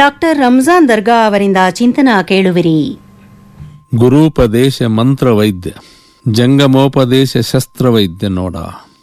doctor Ramzan ದರ್ಗಾ ಅವರಿಂದ ಚಿಂತನ ಕೇಳುವಿರಿ ಗುರೂಪದೇಶ ಮಂತ್ರ ವೈದ್ಯ ಜಂಗಮೋಪದೇಶ ಶಸ್ತ್ರವೈದ್ಯ ನೋಡ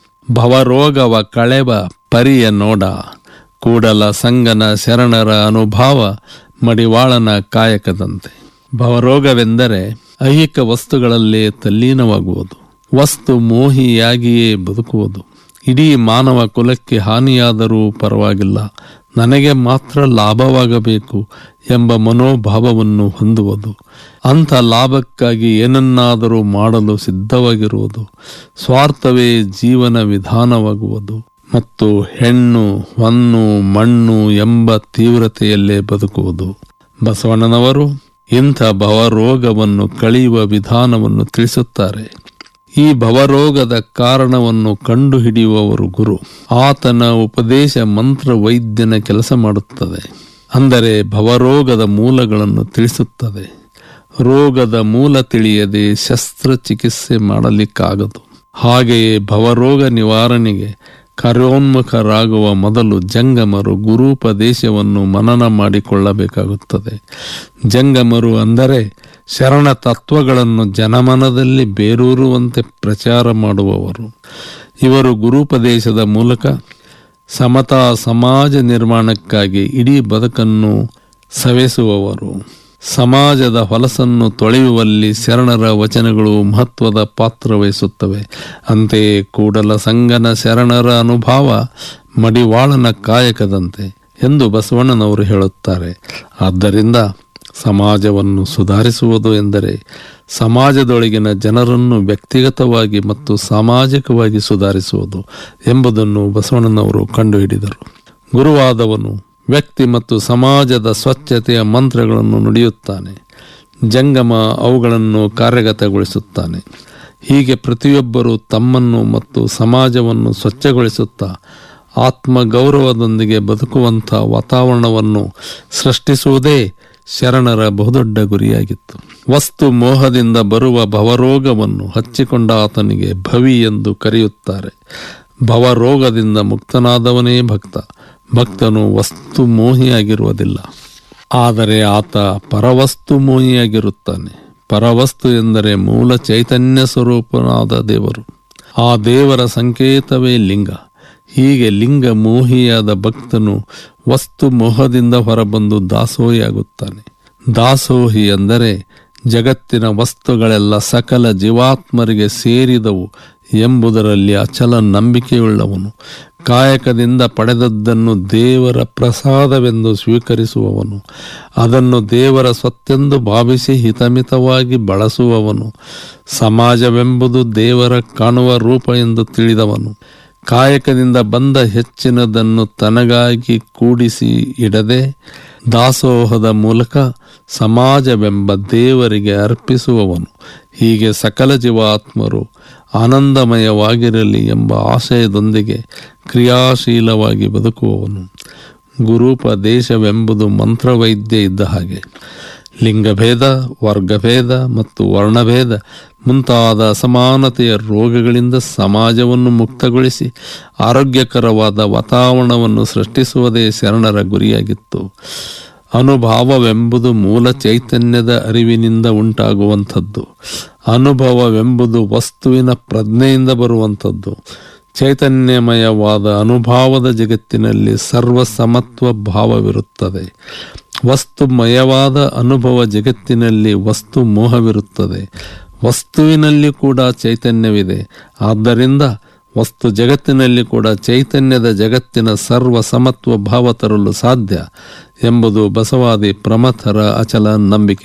ಭವರೋಗವ ಕಳೆವ ಪರಿಯ ನೋಡ ಕೂಡಲ ಸಂಗನ ಶರಣರ ಅನುಭಾವ ಮಡಿವಾಳನ ಕಾಯಕದಂತೆ ಭವರೋಗವೆಂದರೆ ಐಹಿಕ ವಸ್ತುಗಳಲ್ಲೇ ತಲ್ಲೀನವಾಗುವುದು ವಸ್ತು ಮೋಹಿಯಾಗಿಯೇ ಬದುಕುವುದು ಇಡೀ ಮಾನವ ಕುಲಕ್ಕೆ ಹಾನಿಯಾದರೂ ಪರವಾಗಿಲ್ಲ ನನಗೆ ಮಾತ್ರ ಲಾಭವಾಗಬೇಕು ಎಂಬ ಮನೋಭಾವವನ್ನು ಹೊಂದುವುದು ಅಂಥ ಲಾಭಕ್ಕಾಗಿ ಏನನ್ನಾದರೂ ಮಾಡಲು ಸಿದ್ಧವಾಗಿರುವುದು ಸ್ವಾರ್ಥವೇ ಜೀವನ ವಿಧಾನವಾಗುವುದು ಮತ್ತು ಹೆಣ್ಣು ಹೊನ್ನು ಮಣ್ಣು ಎಂಬ ತೀವ್ರತೆಯಲ್ಲೇ ಬದುಕುವುದು ಬಸವಣ್ಣನವರು ಇಂಥ ಭವರೋಗವನ್ನು ಕಳೆಯುವ ವಿಧಾನವನ್ನು ತಿಳಿಸುತ್ತಾರೆ ಈ ಭವರೋಗದ ಕಾರಣವನ್ನು ಕಂಡುಹಿಡಿಯುವವರು ಗುರು ಆತನ ಉಪದೇಶ ಮಂತ್ರ ವೈದ್ಯನ ಕೆಲಸ ಮಾಡುತ್ತದೆ ಅಂದರೆ ಭವರೋಗದ ಮೂಲಗಳನ್ನು ತಿಳಿಸುತ್ತದೆ ರೋಗದ ಮೂಲ ತಿಳಿಯದೆ ಶಸ್ತ್ರಚಿಕಿತ್ಸೆ ಮಾಡಲಿಕ್ಕಾಗದು ಹಾಗೆಯೇ ಭವರೋಗ ನಿವಾರಣೆಗೆ ಕಾರ್ಯೋನ್ಮುಖರಾಗುವ ಮೊದಲು ಜಂಗಮರು ಗುರೂಪದೇಶವನ್ನು ಮನನ ಮಾಡಿಕೊಳ್ಳಬೇಕಾಗುತ್ತದೆ ಜಂಗಮರು ಅಂದರೆ ಶರಣ ತತ್ವಗಳನ್ನು ಜನಮನದಲ್ಲಿ ಬೇರೂರುವಂತೆ ಪ್ರಚಾರ ಮಾಡುವವರು ಇವರು ಗುರುಪದೇಶದ ಮೂಲಕ ಸಮತಾ ಸಮಾಜ ನಿರ್ಮಾಣಕ್ಕಾಗಿ ಇಡೀ ಬದುಕನ್ನು ಸವೆಸುವವರು ಸಮಾಜದ ಹೊಲಸನ್ನು ತೊಳೆಯುವಲ್ಲಿ ಶರಣರ ವಚನಗಳು ಮಹತ್ವದ ಪಾತ್ರ ವಹಿಸುತ್ತವೆ ಅಂತೆಯೇ ಕೂಡಲ ಸಂಗನ ಶರಣರ ಅನುಭವ ಮಡಿವಾಳನ ಕಾಯಕದಂತೆ ಎಂದು ಬಸವಣ್ಣನವರು ಹೇಳುತ್ತಾರೆ ಆದ್ದರಿಂದ ಸಮಾಜವನ್ನು ಸುಧಾರಿಸುವುದು ಎಂದರೆ ಸಮಾಜದೊಳಗಿನ ಜನರನ್ನು ವ್ಯಕ್ತಿಗತವಾಗಿ ಮತ್ತು ಸಾಮಾಜಿಕವಾಗಿ ಸುಧಾರಿಸುವುದು ಎಂಬುದನ್ನು ಬಸವಣ್ಣನವರು ಕಂಡುಹಿಡಿದರು ಗುರುವಾದವನು ವ್ಯಕ್ತಿ ಮತ್ತು ಸಮಾಜದ ಸ್ವಚ್ಛತೆಯ ಮಂತ್ರಗಳನ್ನು ನುಡಿಯುತ್ತಾನೆ ಜಂಗಮ ಅವುಗಳನ್ನು ಕಾರ್ಯಗತಗೊಳಿಸುತ್ತಾನೆ ಹೀಗೆ ಪ್ರತಿಯೊಬ್ಬರೂ ತಮ್ಮನ್ನು ಮತ್ತು ಸಮಾಜವನ್ನು ಸ್ವಚ್ಛಗೊಳಿಸುತ್ತಾ ಆತ್ಮಗೌರವದೊಂದಿಗೆ ಬದುಕುವಂಥ ವಾತಾವರಣವನ್ನು ಸೃಷ್ಟಿಸುವುದೇ ಶರಣರ ಬಹುದೊಡ್ಡ ಗುರಿಯಾಗಿತ್ತು ವಸ್ತು ಮೋಹದಿಂದ ಬರುವ ಭವರೋಗವನ್ನು ಹಚ್ಚಿಕೊಂಡ ಆತನಿಗೆ ಭವಿ ಎಂದು ಕರೆಯುತ್ತಾರೆ ಭವರೋಗದಿಂದ ಮುಕ್ತನಾದವನೇ ಭಕ್ತ ಭಕ್ತನು ವಸ್ತು ಮೋಹಿಯಾಗಿರುವುದಿಲ್ಲ ಆದರೆ ಆತ ಪರವಸ್ತು ಮೋಹಿಯಾಗಿರುತ್ತಾನೆ ಪರವಸ್ತು ಎಂದರೆ ಮೂಲ ಚೈತನ್ಯ ಸ್ವರೂಪನಾದ ದೇವರು ಆ ದೇವರ ಸಂಕೇತವೇ ಲಿಂಗ ಹೀಗೆ ಲಿಂಗ ಮೋಹಿಯಾದ ಭಕ್ತನು ವಸ್ತು ಮೋಹದಿಂದ ಹೊರಬಂದು ದಾಸೋಹಿಯಾಗುತ್ತಾನೆ ದಾಸೋಹಿ ಎಂದರೆ ಜಗತ್ತಿನ ವಸ್ತುಗಳೆಲ್ಲ ಸಕಲ ಜೀವಾತ್ಮರಿಗೆ ಸೇರಿದವು ಎಂಬುದರಲ್ಲಿ ಅಚಲ ನಂಬಿಕೆಯುಳ್ಳವನು ಕಾಯಕದಿಂದ ಪಡೆದದ್ದನ್ನು ದೇವರ ಪ್ರಸಾದವೆಂದು ಸ್ವೀಕರಿಸುವವನು ಅದನ್ನು ದೇವರ ಸ್ವತ್ತೆಂದು ಭಾವಿಸಿ ಹಿತಮಿತವಾಗಿ ಬಳಸುವವನು ಸಮಾಜವೆಂಬುದು ದೇವರ ಕಾಣುವ ರೂಪ ಎಂದು ತಿಳಿದವನು ಕಾಯಕದಿಂದ ಬಂದ ಹೆಚ್ಚಿನದನ್ನು ತನಗಾಗಿ ಕೂಡಿಸಿ ಇಡದೆ ದಾಸೋಹದ ಮೂಲಕ ಸಮಾಜವೆಂಬ ದೇವರಿಗೆ ಅರ್ಪಿಸುವವನು ಹೀಗೆ ಸಕಲ ಜೀವಾತ್ಮರು ಆನಂದಮಯವಾಗಿರಲಿ ಎಂಬ ಆಶಯದೊಂದಿಗೆ ಕ್ರಿಯಾಶೀಲವಾಗಿ ಬದುಕುವವನು ಗುರೂಪದೇಶವೆಂಬುದು ಮಂತ್ರವೈದ್ಯ ಇದ್ದ ಹಾಗೆ ಲಿಂಗಭೇದ ವರ್ಗಭೇದ ಮತ್ತು ವರ್ಣಭೇದ ಮುಂತಾದ ಅಸಮಾನತೆಯ ರೋಗಗಳಿಂದ ಸಮಾಜವನ್ನು ಮುಕ್ತಗೊಳಿಸಿ ಆರೋಗ್ಯಕರವಾದ ವಾತಾವರಣವನ್ನು ಸೃಷ್ಟಿಸುವುದೇ ಶರಣರ ಗುರಿಯಾಗಿತ್ತು ಅನುಭಾವವೆಂಬುದು ಮೂಲ ಚೈತನ್ಯದ ಅರಿವಿನಿಂದ ಉಂಟಾಗುವಂಥದ್ದು ಅನುಭವವೆಂಬುದು ವಸ್ತುವಿನ ಪ್ರಜ್ಞೆಯಿಂದ ಬರುವಂಥದ್ದು ಚೈತನ್ಯಮಯವಾದ ಅನುಭಾವದ ಜಗತ್ತಿನಲ್ಲಿ ಸರ್ವ ಸಮತ್ವ ಭಾವವಿರುತ್ತದೆ ವಸ್ತುಮಯವಾದ ಅನುಭವ ಜಗತ್ತಿನಲ್ಲಿ ವಸ್ತು ಮೋಹವಿರುತ್ತದೆ ವಸ್ತುವಿನಲ್ಲಿ ಕೂಡ ಚೈತನ್ಯವಿದೆ ಆದ್ದರಿಂದ ವಸ್ತು ಜಗತ್ತಿನಲ್ಲಿ ಕೂಡ ಚೈತನ್ಯದ ಜಗತ್ತಿನ ಸರ್ವ ಸಮತ್ವ ಭಾವ ತರಲು ಸಾಧ್ಯ ಎಂಬುದು ಬಸವಾದಿ ಪ್ರಮಥರ ಅಚಲ ನಂಬಿಕೆ